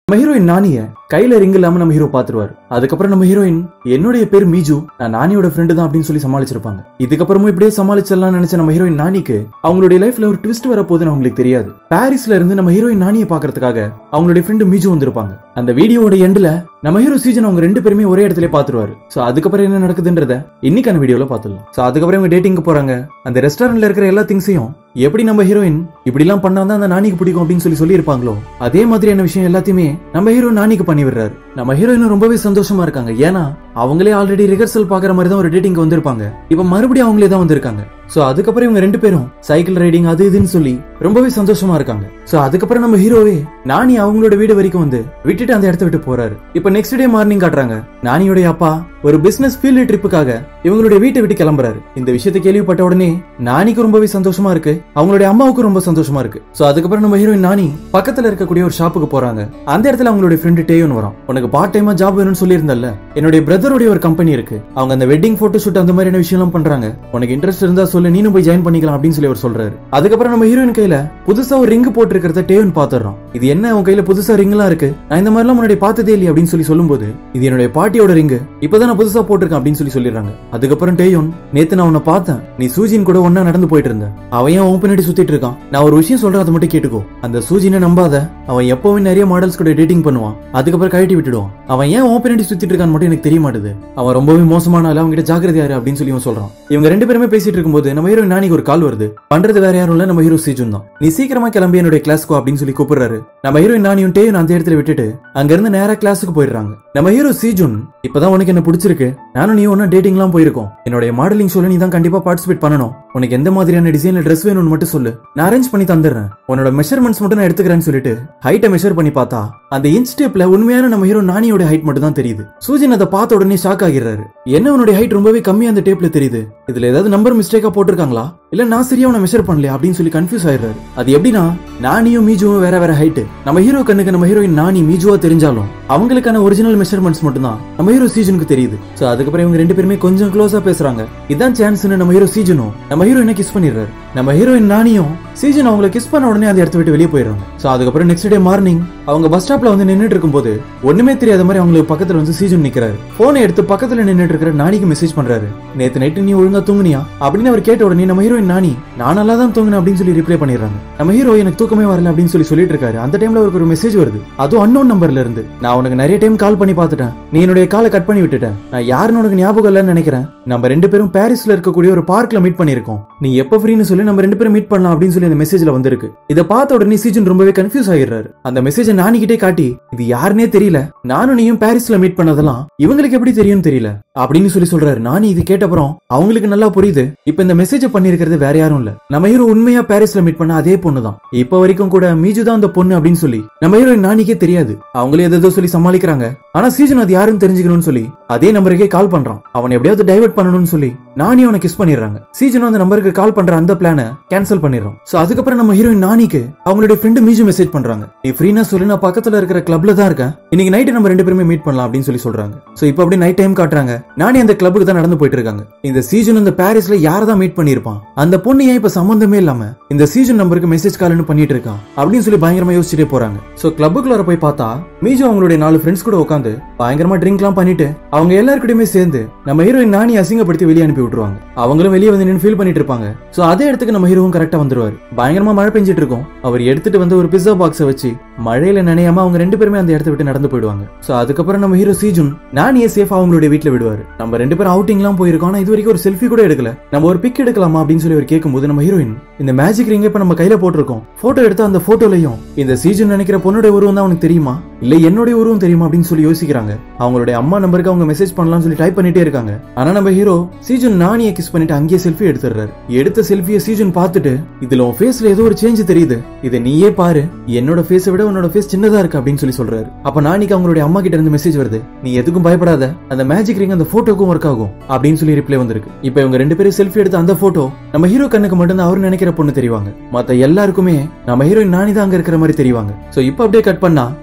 நம்ம ஹீரோயின் நானிய கையில ரிங் இல்லாம நம்ம ஹீரோ பாத்துருவாரு அதுக்கப்புறம் நம்ம ஹீரோயின் என்னுடைய பேர் மீஜு நான் நானியோட ஃப்ரெண்டு தான் அப்படின்னு சொல்லி சமாளிச்சிருப்பாங்க இதுக்கப்புறமும் இப்படியே சமாளிச்சிடலாம் நினைச்ச நம்ம ஹீரோயின் நானிக்கு அவங்களுடைய லைஃப்ல ஒரு ட்விஸ்ட் வர போகுதுன்னு அவங்களுக்கு தெரியாது பாரிஸ்ல இருந்து நம்ம ஹீரோயின் நானியை பாக்குறதுக்காக அவங்களுடைய ஃப்ரெண்டு மீஜு வந்திருப்பாங்க அந்த வீடியோட எண்ட்ல நம்ம ஹீரோ சீஜன் அவங்க ரெண்டு பேருமே ஒரே இடத்துல பாத்துருவாரு சோ அதுக்கப்புறம் என்ன நடக்குதுன்றத இன்னைக்கான வீடியோல பாத்துடலாம் சோ அதுக்கப்புறம் இவங்க டேட்டிங்க்கு போறாங்க அந்த ரெஸ்டாரண்ட்ல இருக்கிற எல்லா திங்ஸையும் எப்படி நம்ம ஹீரோயின் இப்படி எல்லாம் பண்ணாதான் அந்த நானிக்கு பிடிக்கும் அப்படின்னு சொல்லி சொல்லி இருப்பாங்களோ அதே மாதிரியான விஷயம் எல்லாத்தையுமே நம்ம ஹீரோ நானிக்கு பண்ணி விடுறாரு நம்ம ஹீரோயினும் ரொம்பவே சந்தோஷமா இருக்காங்க ஏன்னா அவங்களே ஆல்ரெடி ரிஹர்சல் பாக்குற மாதிரி தான் ஒரு டேட்டிங் வந்திருப்பாங்க இப்ப மறுபடியும் அவங்களே தான் வந்திருக்காங்க சோ அதுக்கப்புறம் இவங்க ரெண்டு பேரும் சைக்கிள் ரைடிங் அது இதுன்னு சொல்லி ரொம்பவே சந்தோஷமா இருக்காங்க சோ அதுக்கப்புறம் நம்ம ஹீரோவே நானி அவங்களோட வீடு வரைக்கும் வந்து விட்டுட்டு அந்த இடத்த விட்டு போறாரு இப்ப நெக்ஸ்ட் டே மார்னிங் காட்டுறாங்க நானியோட அப்பா ஒரு பிசினஸ் ஃபீல்டு ட்ரிப்புக்காக இவங்களுடைய வீட்டை விட்டு கிளம்புறாரு இந்த விஷயத்தை கேள்விப்பட்ட உடனே நானிக்கு ரொம்பவே சந்தோஷமா இருக்கு அவங்களுடைய அம்மாவுக்கும் ரொம்ப சந்தோஷமா இருக்கு சோ அதுக்கப்புறம் நம்ம ஹீரோயின் நானி பக்கத்துல இருக்கக்கூடிய ஒரு ஷாப்புக்கு போறாங்க அந்த இடத்துல அவங்களுடைய ஃப்ரெண்டு டேயோன் வரும் உனக்கு பார்ட் டைமா ஜாப் வேணும்னு சொல்லியிருந்தல்ல என்னுடைய பிரதருடைய ஒரு கம்பெனி இருக்கு அவங்க அந்த வெட்டிங் போட்டோ ஷூட் அந்த மாதிரியான விஷயம் எல்லாம் பண்றாங்க உனக்கு இன்ட்ரெஸ்ட் இருந்தா சொல்லு நீனும் போய் ஜாயின் பண்ணிக்கலாம் அப்படின்னு சொல்லி அவர் சொல்றாரு அதுக்கப்புறம் நம்ம ஹீரோயின் கையில புதுசா ஒரு ரிங் போட்டிருக்கிறத டேவன் பாத்துறோம் இது என்ன உன் கையில புதுசா ரிங் எல்லாம் இருக்கு நான் இந்த மாதிரிலாம் முன்னாடி பார்த்ததே இல்லையே அப்படின்னு சொல்லி சொல்லும்போது இது என்னுடைய பாட்டியோட ரிங் இப்பதான் நான் புதுசா போட்டிருக்கேன் அப்படின்னு சொல்லி சொல்லிடுறாங்க அதுக்கப்புறம் டேயோன் நேத்து நான் உன்னை பார்த்தேன் நீ சூஜின் கூட ஒன்னா நடந்து போயிட்டு இருந்த அவன் ஏன் உன் பின்னாடி சுத்திட்டு இருக்கான் நான் ஒரு விஷயம் சொல்றேன் அதை மட்டும் கேட்டுக்கோ அந்த சூஜினை நம்பாத அவன் எப்பவுமே நிறைய மாடல்ஸ் கூட டேட்டிங் பண்ணுவான் அதுக்கப்புறம் கழட்டி விட்டுடுவான் அவன் ஏன் உன் பின்னாடி சுத்திட்டு இருக்கான்னு மட்டும் எனக்கு தெரிய மாட்டுது அவன் ரொம்பவே மோசமான ஆளு அவங்க கிட்ட ஜாக்கிரதையாரு அப்படின்னு சொல்லி இவன் சொல்றான் இவங்க ரெண்டு பேருமே பேசிட்டு இருக்கும்போது நம்ம ஹீரோ நானிக்கு ஒரு கால் வருது பண்றது வேற யாரும் இல்ல நம்ம ஹீரோ சீஜுன் தான் நீ சீக்கிரமா கிளம்பி என்னுடைய கிளாஸ்க்கு அப்படின்னு சொல்லி கூப்பிடுறாரு நம்ம ஹீரோ நானியும் டேயும் அந்த இடத்துல விட்டுட்டு அங்க இருந்து நேரா கிளாஸுக்கு போயிடுறாங்க நம்ம ஹீரோ சீஜுன் இப்பதான் உனக்கு என்ன பிடிச்சிருக்கு நானும் நீ ஒன்னும் டேட்டிங்லாம் போயிருக்கோம் என்னுடைய மாடலிங் ஷோல நீ தான் கண்டிப்பா பார்ட்டிசிபேட் பண்ணணும் உனக்கு எந்த மாதிரியான டிசைன்ல ட்ரெஸ் வேணும்னு மட்டும் சொல்லு நான் அரேஞ்ச் பண்ணி தந்துடுறேன் உன்னோட மெஷர்மெண்ட்ஸ் மட்டும் நான் எடுத்துக்கிறேன்னு சொல்லிட்டு ஹைட்டை மெஷர் பண்ணி பார்த்தா அந்த இன்ச் டேப்ல உண்மையான நம்ம ஹீரோ நானியோட ஹைட் மட்டும் தான் தெரியுது சூஜின் அதை பார்த்த உடனே ஷாக் ஆகிறாரு என்ன உன்னுடைய ஹைட் ரொம்பவே கம்மியா அந்த டேப்ல தெரியுது இதுல ஏதாவது நம்பர் மிஸ்டேக்கா போட்டிருக்காங்களா இல்ல நான் சரியா உன மெஷர் பண்ணல அப்படின்னு சொல்லி கன்ஃபியூஸ் ஆயிடுறாரு அது எப்படின்னா நானியும் மீஜுவும் வேற வேற ஹைட் நம்ம ஹீரோ கண்ணுக்கு நம்ம ஹீரோயின் நானி மீஜுவா தெரிஞ்சாலும் அவங்களுக்கான ஒரிஜினல் மெஷர்மெண்ட்ஸ் மட்டும் தான் நம்ம ஹீரோ சீஜனுக்கு தெரியுது சோ அதுக்கப்புறம் இவங்க ரெண்டு பேருமே கொஞ்சம் க்ளோஸா பேசுறாங்க இதான் சான்ஸ்னு நம்ம ஹீரோ சீஜனும் நம்ம ஹீரோயினை கிஸ் பண்ணிடுறாரு நம்ம ஹீரோயின் நானியும் சீஜன் அவங்கள கிஸ் பண்ண உடனே அந்த இடத்த விட்டு வெளியே போயிடுறாங்க சோ அதுக்கப்புறம் நெக்ஸ்ட் டே மார்னிங் அவங்க பஸ் ஸ்டாப்ல வந்து நின்னுட்டு இருக்கும்போது ஒண்ணுமே தெரியாத மாதிரி அவங்களுக்கு பக்கத்துல வந்து சீஜன் நிக்கிறாரு போனை எடுத்து பக்கத்துல நின்னுட்டு இருக்கிற நானிக்கு மெசேஜ் பண்றாரு நேத்து நைட்டு நீ ஒழுங்கா தூங்குனியா அப்படின்னு அவர் கேட்ட உடனே நம்ம ஹீரோயின் நானி நான் நல்லா தான் தூங்கினேன் அப்படின்னு சொல்லி ரிப்ளை பண்ணிடுறாங்க நம்ம ஹீரோ எனக்கு தூக்கமே வரல அப்படின்னு சொல்லி சொல்லிட்டு இருக்காரு அந்த டைம்ல அவருக்கு ஒரு மெசேஜ் வருது அதுவும் அன்னோன் நம்பர்ல இருந்து நான் உனக்கு நிறைய டைம் கால் பண்ணி பார்த்துட்டேன் நீ என்னுடைய காலை கட் பண்ணி விட்டுட்டேன் நான் யாருன்னு உனக்கு ஞாபகம் இல்லைன்னு நினைக்கிறேன் நம்ம ரெண்டு பேரும் பாரிஸ்ல இருக்கக்கூடிய ஒரு பார்க்ல மீட் பண்ணிருக்கோம் நீ எப்ப ஃப்ரீன்னு சொல்லி நம்ம ரெண்டு பேரும் மீட் பண்ணலாம் அப்படின்னு சொல்லி அந்த மெசேஜ்ல வந்திருக்கு இதை பார்த்த உடனே சீஜன் ரொம்பவே கன்ஃபியூஸ் ஆகிடுறாரு அந்த மெசேஜை நானிக்கிட்டே காட்டி இது யாருனே தெரியல நானும் நீயும் பாரிஸ்ல மீட் பண்ணதெல்லாம் இவங்களுக்கு எப்படி தெரியும்னு தெரியல அப்படின்னு சொல்லி சொல்றாரு நானி இது கேட்டப்புறம் அவங்களுக்கு நல்லா புரியுது இப்ப இந்த மெசேஜ் பண்ணிருக்கிறது வேற யாரும் இல்ல நம்ம ஹீரோ உண்மையா பாரிஸ்ல மீட் பண்ண அதே பொண்ணு தான் இப்ப வரைக்கும் கூட மீஜு தான் அந்த பொண்ணு அப்படின்னு சொல்லி நம்ம ஹீரோ நானிக்கே தெரியாது அவங்களே எதோ சொல்லி சமாளிக்கிறாங்க ஆனா சீஜன் அது யாருன்னு தெரிஞ்சுக்கணும்னு சொல்லி அதே நம்பருக்கே கால் பண்றான் அவன் எப்படியாவது டைவர்ட் பண்ணணும்னு சொல்லி நானி அவனை கிஸ் பண்ணிடுறாங்க சீஜன் அந்த நம்பருக்கு கால் பண்ற அந்த பிளான கேன்சல் பண்ணிடுறோம் சோ அதுக்கப்புறம் நம்ம ஹீரோயின் நானிக்கு அவங்களுடைய ஃப்ரெண்டு மீஜு மெசேஜ் பண்றாங்க நீ ஃப்ரீனா சொல்லி நான் பக்கத்துல இருக்கிற கிளப்ல தான் இருக்கேன் இன்னைக்கு நைட்டு நம்ம ரெண்டு பேருமே மீட் பண்ணலாம் அப்படின்னு சொல்லி சொல்றாங்க சோ இப்போ அப்படியே நைட் டைம் காட்டுறாங்க நானே அந்த கிளப்புக்கு தான் நடந்து போயிட்டு இருக்காங்க இந்த சீசன் இந்த பாரிஸ்ல யார தான் மீட் பண்ணிருப்பான் அந்த பொண்ணு ஏன் இப்ப சம்பந்தமே இல்லாம இந்த சீசன் நம்பருக்கு மெசேஜ் கால்னு பண்ணிட்டு இருக்கான் அப்படின்னு சொல்லி பயங்கரமா யோசிச்சுட்டே போறாங்க சோ கிளப்புக்குள்ள போய் பார்த்தா மீஜு அவங்களுடைய நாலு ஃப்ரெண்ட்ஸ் கூட உட்காந்து பயங்கரமா ட்ரிங்க் எல்லாம் பண்ணிட்டு அவங்க எல்லாருக்கிட்டயுமே சேர்ந்து நம்ம ஹீரோயின் நானி அசிங்கப்படுத்தி வெளியே அனுப்பி விட்டுருவாங்க அவங்களும் வெளியே வந்து நின்று ஃபீல் பண்ணிட்டு இருப்பாங்க சோ அதே இடத்துக்கு நம்ம ஹீரோவும் கரெக்டா வந்துருவாரு பயங்கரமா மழை பெஞ்சிட்டு இருக்கும் அவர் எடுத்துட்டு வந்து ஒரு பிஸ்ஸா பாக்ஸை வச்சு மழையில நனையாம அவங்க ரெண்டு பேருமே அந்த இடத்த விட்டு நடந்து போயிடுவாங்க சோ அதுக்கப்புறம் நம்ம ஹீரோ சீஜுன் நானியை சேஃபா அவங்களுடைய வீட்டுல விடுவாரு நம்ம ரெண்டு பேரும் அவுட்டிங் எல்லாம் போயிருக்கோம் ஆனா இது வரைக்கும் ஒரு செல்ஃபி கூட எடுக்கல நம்ம ஒரு பிக் எடுக்கலாமா அப்படின்னு சொல்லி அவர் கேட்கும்போது நம்ம ஹீரோயின் இந்த மேஜிக் ரிங் இப்ப நம்ம கையில போட்டிருக்கோம் போட்டோ எடுத்த அந்த போட்டோலையும் இந்த சீஜன் நினைக்கிற பொண்ணுடைய உருவம் தான் அவனுக்கு தெரியுமா இல்ல என்னுடைய உருவம் தெரியுமா அப்படின்னு சொல்லி யோசிக்கிறாங்க அவங்களுடைய அம்மா நம்பருக்கு அவங்க மெசேஜ் பண்ணலாம்னு சொல்லி டைப் பண்ணிட்டே இருக்காங்க ஆனா நம்ம ஹீரோ சீஜன் நானியை கிஸ் பண்ணிட்டு அங்கேயே செல்ஃபி எடுத்துறாரு எடுத்த செல்ஃபியை சீஜன் பார்த்துட்டு இதுல உன் ஃபேஸ்ல ஏதோ ஒரு சேஞ்ச் தெரியுது இதை நீயே பாரு என்னோட ஃபேஸை விட உன்னோட ஃபேஸ் சின்னதா இருக்கு அப்படின்னு சொல்லி சொல்றாரு அப்ப நானிக்கு அவங்களுடைய அம்மா கிட்ட இருந்து மெசேஜ் வருது நீ எதுக்கும் பயப்படாத அந்த மேஜிக் ரிங் அந்த போட்டோக்கும் ஒர்க் ஆகும் அப்படின்னு சொல்லி ரிப்ளை வந்திருக்கு இப்போ இவங்க ரெண்டு பேரும் செல்ஃபி எடுத்த அந்த போட்டோ நம்ம ஹீரோ கண்ணுக்கு மட்டும் தான் அவர் நினைக்கிற பொண்ணு தெரிவாங்க மத்த எல்லாருக்குமே நம்ம ஹீரோயின் நானி தான் அங்க இருக்கிற மாதிரி தெரிவாங்க சோ இப்போ அப்படியே கட் பண்ணா நெக்ஸ்ட் டே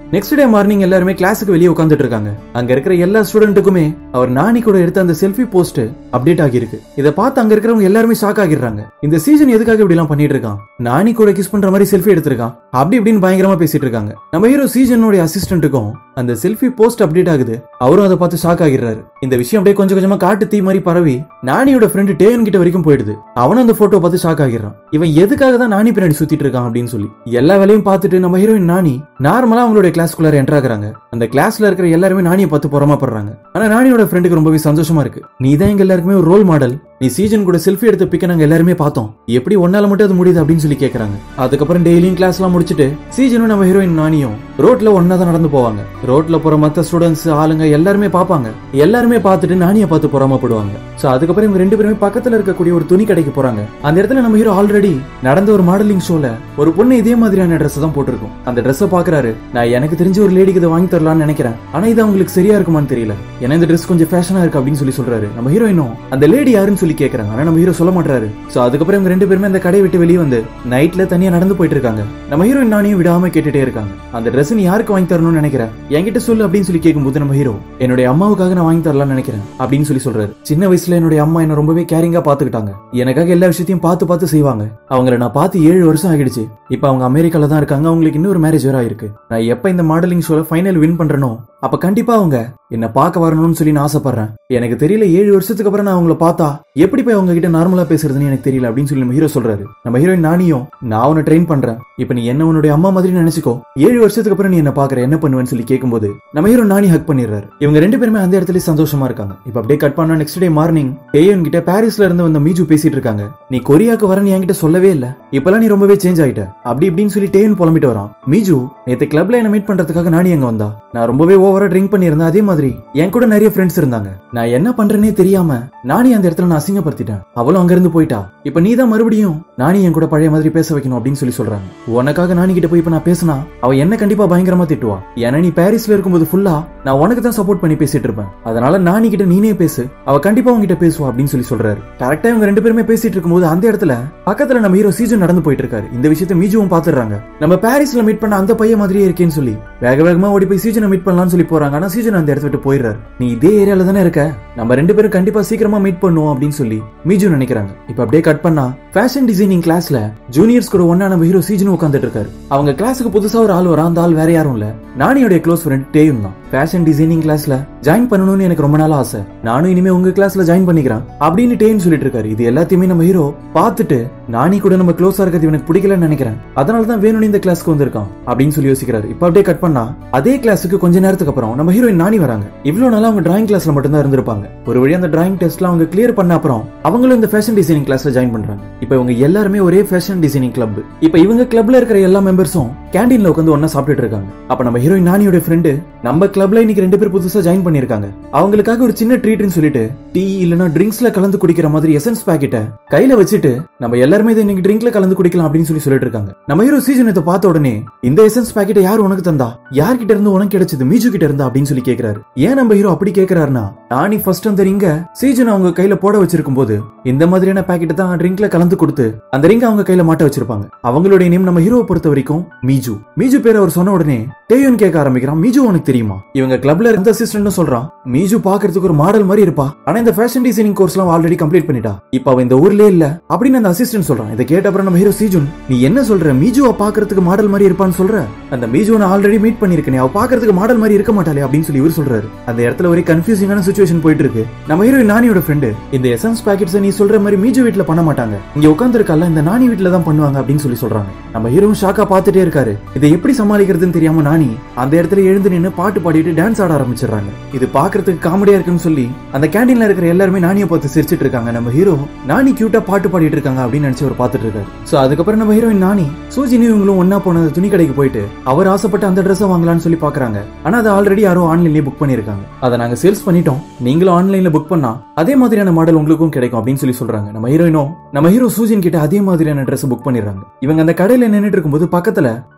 டே மார்னிங் எல்லாருமே கிளாஸுக்கு வெளியே உட்காந்துட்டு இருக்காங்க அங்க இருக்கிற எல்லா ஸ்டூடெண்ட்டுக்குமே அவர் நானி கூட எடுத்த அந்த செல்ஃபி போஸ்ட் அப்டேட் ஆகியிருக்கு இதை பார்த்து அங்க இருக்கிறவங்க எல்லாருமே ஷாக் ஆகிடுறாங்க இந்த சீசன் எதுக்காக இப்படி எல்லாம் பண்ணிட்டு இருக்கான் நானி கூட கிஸ் பண்ற மாதிரி செல்ஃபி எடுத்திருக்கான் அப்படி இப்படின்னு பயங்கரமா பேசிட்டு இருக்காங்க நம்ம ஹீரோ சீசனோட அசிஸ்டன்ட்டுக்கும் அந்த செல்ஃபி போஸ்ட் அப்டேட் ஆகுது அவரும் அதை பார்த்து ஷாக் ஆகிடுறாரு இந்த விஷயம் அப்படியே கொஞ்சம் கொஞ்சமா காட்டு தீ மாதிரி பரவி நானியோட ஃப்ரெண்டு டேயன் கிட்ட வரைக்கும் போயிடுது அவனும் அந்த போட்டோ பார்த்து ஷாக் ஆகிடுறான் இவன் எதுக்காக தான் நானி பின்னாடி சுத்திட்டு இருக்கான் அப்படின்னு சொல்லி எல்லா வேலையும் பார்த்துட்டு நம்ம ஹீரோயின் நானி நார்மலா அவங்களுடைய கிளாஸ்க்குள்ளார என்டர் ஆகுறாங்க அந்த கிளாஸ்ல இருக்கிற எல்லாருமே நானியை பார்த்து பொறாமப்படுறாங்க ஆனா நானியோட ஃப்ரெண்டுக்கு ரொம்பவே சந்தோஷமா இருக்கு நீ தான் எங்க எல்லாருக்குமே ஒரு ரோல் மாடல் நீ சீசன் கூட செல்ஃபி எடுத்த பிக்க நாங்க எல்லாருமே பார்த்தோம் எப்படி ஒன்னால மட்டும் அது முடியுது அப்படின்னு சொல்லி கேக்குறாங்க அதுக்கப்புறம் டெய்லியும் கிளாஸ் எல்லாம் முடிச்சுட்டு சீசனும் நம்ம ஹீரோயின் நானியும் ரோட்ல ஒன்னா தான் நடந்து போவாங்க ரோட்ல போற மத்த ஸ்டூடெண்ட்ஸ் ஆளுங்க எல்லாருமே பார்ப்பாங்க எல்லாருமே பார்த்துட்டு நானியை பார்த்து பொறாமப்படுவாங்க சோ அதுக்கப்புறம் இவங்க ரெண்டு பேருமே பக்கத்துல இருக்கக்கூடிய ஒரு துணி கடைக்கு போறாங்க அந்த இடத்துல நம்ம ஹீரோ ஆல்ரெடி நடந்த ஒரு மாடலிங் ஷோல ஒரு பொண்ணு இதே மாதிரியான ட்ரெஸ் தான் போட்டிருக்கும் அந்த ட்ரெஸ்ஸை பாக்குறாரு நான் எனக்கு தெரிஞ்ச ஒரு லேடிக்கு இதை வாங்கி தரலாம்னு நினைக்கிறேன் ஆனா இது அவங்களுக்கு சரியா இருக்குமான்னு தெரியல ஏன்னா இந்த ட்ரெஸ் கொஞ்சம் ஃபேஷனா இருக்கு அப்படின்னு சொல்லி சொல்றாரு நம்ம ஹீரோயினும் அந்த லேடி யாருன்னு சொல்லி கேக்குறாங்க ஆனா நம்ம ஹீரோ சொல்ல மாட்டாரு சோ அதுக்கப்புறம் இவங்க ரெண்டு பேருமே அந்த கடையை விட்டு வெளியே வந்து நைட்ல தனியா நடந்து போயிட்டு இருக்காங்க நம்ம ஹீரோயின் நானையும் விடாம கேட்டுட்டே இருக்காங்க அந்த ட்ரெஸ் நீ யாருக்கு வாங்கி தரணும்னு நினைக்கிறேன் என்கிட்ட சொல்லு அப்படின்னு சொல்லி கேட்கும்போது நம்ம ஹீரோ என்னுடைய அம்மாவுக்காக நான் வாங்கி தரலாம்னு நினைக்கிறேன் அப்படின்னு சொல்லி சொல்றாரு சின்ன வயசுல என்னுடைய அம்மா என்ன ரொம்பவே கேரிங்கா பாத்துக்கிட்டாங்க எனக்காக எல்லா விஷயத்தையும் பார்த்து பார்த்து செய்வாங்க அவங்கள நான் பார்த்து ஏழு வருஷம் ஆகிடுச்சு இப்ப அவங்க அமெரிக்கால தான் இருக்காங்க அவங்களுக்கு இன்னொரு மேரேஜ் வேற ஆயிருக்கு நான் எப்ப இந்த மாடலிங் ஷோல ஃபைனல் வின் பண்றேனோ அப்ப கண்டிப்பா அவங்க என்ன பார்க்க வரணும்னு சொல்லி நான் ஆசைப்படுறேன் எனக்கு தெரியல ஏழு வருஷத்துக்கு அப்புறம் நான் அவங்கள பார்த்தா எப்படி போய் அவங்க கிட்ட நார்மலா பேசுறதுன்னு எனக்கு தெரியல அப்படின்னு சொல்லி நம்ம ஹீரோ சொல்றாரு நம்ம ஹீரோயின் நானியும் நான் உன்னை ட்ரெயின் பண்றேன் இப்ப நீ என்ன உன்னுடைய அம்மா மாதிரி நினைச்சுக்கோ ஏழு வருஷத்துக்கு அப்புறம் நீ என்ன பாக்குற என்ன பண்ணுவேன்னு சொல்லி கேட்கும்போது நம்ம ஹீரோ நானி ஹக் பண்ணிடுறாரு இவங்க ரெண்டு பேருமே அந்த இடத்துல சந்தோஷமா இருக்காங்க இப்ப அப்படியே கட் பண்ணா நெக்ஸ்ட் டே மார்னிங் ஏஎன் கிட்ட பாரிஸ்ல இருந்து வந்த மீஜு பேசிட்டு இருக்காங்க நீ கொரியாக்கு வரன்னு என்கிட்ட சொல்லவே இல்ல இப்பெல்லாம் நீ ரொம்பவே சேஞ்ச் ஆயிட்ட அப்படி இப்படின்னு சொல்லி டேயன் புலம்பிட்டு வரான் மீஜு நேத்து கிளப்ல என்ன மீட் பண்றதுக்காக நானி அங்க வந்தா நான் ரொம்பவே ஓவரா ட்ரிங்க் பண்ணியிருந்தேன் அதே மாதிரி என் கூட நிறைய ஃப்ரெண்ட்ஸ் இருந்தாங்க நான் என்ன பண்றேனே தெரியாம நானி அந்த இடத்துல நான் அசிங்கப்படுத்திட்டேன் அவளும் அங்க இருந்து போயிட்டா இப்ப நீ தான் மறுபடியும் நானி என் கூட பழைய மாதிரி பேச வைக்கணும் அப்படின்னு சொல்லி சொல்றாங்க உனக்காக நானி கிட்ட போய் இப்ப நான் பேசினா அவ என்ன கண்டிப்பா பயங்கரமா திட்டுவா ஏன்னா நீ பாரிஸ்ல இருக்கும்போது ஃபுல்லா நான் உனக்கு தான் சப்போர்ட் பண்ணி பேசிட்டு இருப்பேன் அதனால நானி கிட்ட நீனே பேசு அவ கண்டிப்பா உங்ககிட்ட பேசுவா அப்படின்னு சொல்லி சொல்றாரு கரெக்டா இவங்க ரெண்டு பேருமே பேசிட்டு இருக்கும்போது அந்த இடத்துல பக்கத்துல நம்ம ஹீரோ சீசன் நடந்து போயிட்டு இருக்காரு இந்த விஷயத்தை மீஜுவும் பாத்துறாங்க நம்ம பாரிஸ்ல மீட் பண்ண அந்த பையன் மாதிரியே இருக்கேன்னு சொல்லி வேக வேகமா ஓடி போய் சீசனை மீட் பண்ணலாம்னு சொல்லி போறாங்க ஆனா சீசன் அந்த இடத்த விட்டு போயிடுறாரு நீ இதே ஏரியால தானே இருக்க நம்ம ரெண்டு பேரும் கண்டிப்பா சீக்கிரமா மீட் பண்ணுவோம் அப்படின்னு சொல்லி மீஜு நினைக்கிறாங்க இப்ப அப்படியே கட் பண்ணா ஃபேஷன் டிசைனிங் கிளாஸ்ல ஜூனியர்ஸ் கூட ஒன்னா நம்ம ஹீரோ சீஜனும் உட்காந்துட்டு இருக்காரு அவங்க கிளாஸுக்கு புதுசா ஒரு ஆள் வரா அந்த ஆள் வேற யாரும் இல்ல நானியோட க்ளோஸ் ஃப்ரெண்ட் டேயும் தான் ஃபேஷன் டிசைனிங் கிளாஸ்ல ஜாயின் பண்ணணும்னு எனக்கு ரொம்ப நாள் ஆசை நானும் இனிமே உங்க கிளாஸ்ல ஜாயின் பண்ணிக்கிறேன் அப்படின்னு டேன்னு சொல்லிட்டு இருக்காரு இது எல்லாத்தையுமே நம்ம ஹீரோ பார்த்துட்டு நானி கூட நம்ம க்ளோஸா இருக்கிறது எனக்கு பிடிக்கலன்னு நினைக்கிறேன் அதனால தான் வேணும்னு இந்த கிளாஸ்க்கு வந்திருக்கான் அப்படின்னு சொல்லி யோசிக்கிறாரு இப்ப அப்படியே கட் பண்ணா அதே கிளாஸுக்கு கொஞ்ச நேரத்துக்கு அப்புறம் நம்ம ஹீரோயின் நானி வராங்க இவ்வளவு நாளா அவங்க டிராயிங் கிளாஸ்ல மட்டும் தான் இருந்திருப்பாங்க ஒரு வழி அந்த டிராயிங் டெஸ்ட்ல அவங்க கிளியர் பண்ண அப்புறம் அவங்களும் இந்த ஃபேஷன் டிசைனிங் கிளாஸ்ல ஜாயின் பண்றாங்க இப்ப இவங்க எல்லாருமே ஒரே ஃபேஷன் டிசைனிங் கிளப் இப்ப இவங்க கிளப்ல இருக்கிற எல்லா மெம்பர்ஸும் கேண்டீன்ல உட்காந்து ஒன்னா சாப்பிட்டுட்டு இருக்காங்க அப்ப நம்ம ஹீரோயின் நானியோட ஃப்ரெண்டு நம்ம கிளப்ல இன்னைக்கு ரெண்டு பேர் புதுசா ஜாயின் பண்ணிருக்காங்க அவங்களுக்காக ஒரு சின்ன ட்ரீட்னு சொல்லிட்டு டீ இல்லனா ட்ரிங்க்ஸ்ல கலந்து குடிக்கிற மாதிரி எசன்ஸ் பாக்கெட்ட கையில வச்சுட்டு நம்ம எல்லாருமே இதை இன்னைக்கு ட்ரிங்க்ல கலந்து குடிக்கலாம் அப்படின்னு சொல்லி சொல்லிட்டு இருக்காங்க நம்ம ஹீரோ சீசன் இதை பார்த்த உடனே இந்த எசன்ஸ் பாக்கெட்டை யார் உனக்கு தந்தா யார்கிட்ட இருந்து உனக்கு கிடைச்சது மீஜு கிட்ட இருந்தா அப்படின்னு சொல்லி கேக்குறாரு ஏன் நம்ம ஹீரோ அப்படி கேக்குறாருன்னா நானி ஃபர்ஸ்ட் அந்த ரிங்க சீசன் அவங்க கையில போட வச்சிருக்கும் போது இந்த மாதிரியான பாக்கெட் தான் ட்ரிங்க்ல கலந்து கொடுத்து அந்த ரிங்க அவங்க கையில மாட்ட வச்சிருப்பாங்க அவங்களுடைய நேம் நம்ம ஹீரோவை பொறுத்த வரைக்கும் மீஜு மீஜு பேர் அவர் சொன்ன உடனே டேயோன் கேட்க ஆரம்பிக்கிறான் மீஜு உனக்கு தெரியுமா இவங்க கிளப்ல இருந்த அசிஸ்டன்ட் சொல்றான் மீஜு பாக்குறதுக்கு ஒரு மாடல் மாதிரி இருப்பா ஆனா இந்த ஃபேஷன் டிசைனிங் கோர்ஸ்லாம் ஆல்ரெடி கம்ப்ளீட் பண்ணிட்டா இப்ப அவ இந்த ஊர்லயே இல்ல அப்படின்னு அந்த அசிஸ்டன்ட் சொல்றான் இதை கேட்ட அப்புறம் நம்ம ஹீரோ சீஜுன் நீ என்ன சொல்ற மீஜுவா பாக்குறதுக்கு மாடல் மாதிரி இருப்பான்னு சொல்ற அந்த மீஜுவை நான் ஆல்ரெடி மீட் பண்ணிருக்கேன் அவ பாக்குறதுக்கு மாடல் மாதிரி இருக்க மாட்டாளே அப்படின்னு சொல்லி இவர் சொல்றாரு அந்த இடத்துல ஒரே கன்ஃபியூசிங்கான சுச்சுவேஷன் போயிட்டு இருக்கு நம்ம ஹீரோ நானியோட ஃப்ரெண்டு இந்த எசன்ஸ் பாக்கெட்ஸ் நீ சொல்ற மாதிரி மீஜு வீட்ல பண்ண மாட்டாங்க இங்க உட்கார்ந்து இருக்கல இந்த நானி வீட்ல தான் பண்ணுவாங்க அப்படின்னு சொல்லி சொல்றாங்க நம்ம ஹீரோவும் ஷாக்கா பார்த்துட்டே இருக்காரு இதை எப்படி சமாளிக்கிறதுன்னு தெரியாம நானி அந்த இடத்துல எழுந்து நின்னு பாட்டு பாடிட்டு டான்ஸ் ஆட ஆரம்பிச்சிடுறாங்க இது பாக்குறதுக்கு காமெடியா இருக்குன்னு சொல்லி அந்த கேண்டீன்ல இருக்கிற எல்லாருமே நானியை பார்த்து சிரிச்சிட்டு இருக்காங்க நம்ம ஹீரோ நானி கியூட்டா பாட்டு பாடிட்டு இருக்காங்க அப்படின்னு நினைச்சு அவர் பார்த்துட்டு இருக்காரு சோ அதுக்கப்புறம் நம்ம ஹீரோயின் நானி சூஜினி இவங்களும் ஒன்னா போன துணி கடைக்கு போயிட்டு அவர் ஆசைப்பட்ட அந்த ட்ரெஸ் வாங்கலாம்னு சொல்லி பாக்குறாங்க ஆனா அது ஆல்ரெடி யாரோ ஆன்லைன்லயே புக் பண்ணிருக்காங்க அதை நாங்க சேல்ஸ் பண்ணிட்டோம் நீங்களும் ஆன்லைன்ல புக் பண்ணா அதே மாதிரியான மாடல் உங்களுக்கும் கிடைக்கும் அப்படின்னு சொல்லி சொல்றாங்க நம்ம ஹீரோயினும் நம்ம ஹீரோ சூஜின் கிட்ட அதே மாதிரியான ட்ரெஸ் புக் பண்ணிடுறாங்க இவங்க அந்த கடையில நின்னுட்டு இருக்கும்போது பக்கத்துல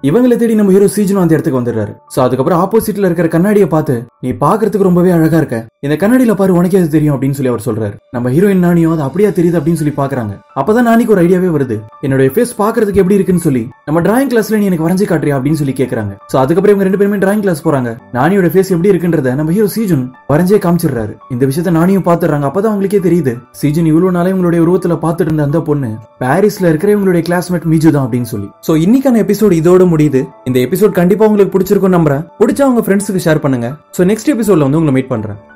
இவங்களை தேடி நம்ம ஹீரோ சீஜனும் அந்த இடத்துக்கு வந்துடுறாரு சோ அதுக்கப்புறம் ஆப்போசிட்ல இருக்கிற கண்ணாடியை பார்த்து நீ பாக்குறதுக்கு ரொம்பவே அழகா இருக்க இந்த கண்ணாடியில பாரு உனக்கே அது தெரியும் அப்படின்னு சொல்லி அவர் சொல்றாரு நம்ம ஹீரோயின் நானியும் அது அப்படியே தெரியுது அப்படின்னு சொல்லி பாக்குறாங்க அப்பதான் நானிக்கு ஒரு ஐடியாவே வருது என்னுடைய ஃபேஸ் பாக்குறதுக்கு எப்படி இருக்குன்னு சொல்லி நம்ம டிராயிங் கிளாஸ்ல நீ எனக்கு வரைஞ்சு காட்டுறியா அப்படின்னு சொல்லி கேக்குறாங்க சோ அதுக்கப்புறம் இவங்க ரெண்டு பேருமே டிராயிங் கிளாஸ் போறாங்க நானியோட ஃபேஸ் எப்படி இருக்குன்றத நம்ம ஹீரோ சீஜன் வரைஞ்சே காமிச்சிடுறாரு இந்த விஷயத்த நானியும் பாத்துறாங்க அப்பதான் அவங்களுக்கே தெரியுது சீஜன் இவ்வளவு நாளே உங்களுடைய உருவத்துல பாத்துட்டு இருந்த அந்த பொண்ணு பாரிஸ்ல இருக்கிற இவங்களுடைய கிளாஸ்மேட் மீஜு தான் அப்படின்னு சொல்லி சோ இன்னைக்கான எபிசோட் இதோட முடியுது இந்த எபிசோட் கண்டிப்பா உங்களுக்கு பிடிச்சிருக்கும் நம்புறேன் பிடிச்சா உங்க ஃப்ரெண்ட்ஸுக்கு ஷேர் பண்ணுங்க சோ நெக்ஸ்ட் எபிசோட்ல வந்து உங்களை மீட் பண்றேன்